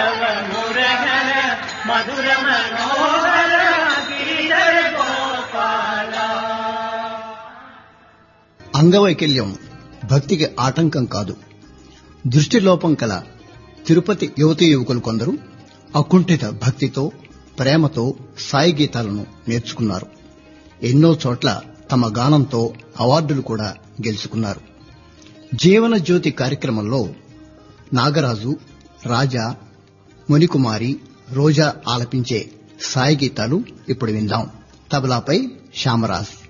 తవ మురహర మధుర మనోహర గిరిధర గోపాల అంగవైకల్యం భక్తికి ఆటంకం కాదు దృష్టిలోపం కల తిరుపతి యువతీ యువకులు కొందరు అకుంఠిత భక్తితో ప్రేమతో సాయి గీతాలను నేర్చుకున్నారు ఎన్నో చోట్ల తమ గానంతో అవార్డులు కూడా గెలుచుకున్నారు జీవన జ్యోతి కార్యక్రమంలో నాగరాజు రాజా మునికుమారి రోజా ఆలపించే సాయి గీతాలు ఇప్పుడు విందాం తబలాపై శ్యామరాజ్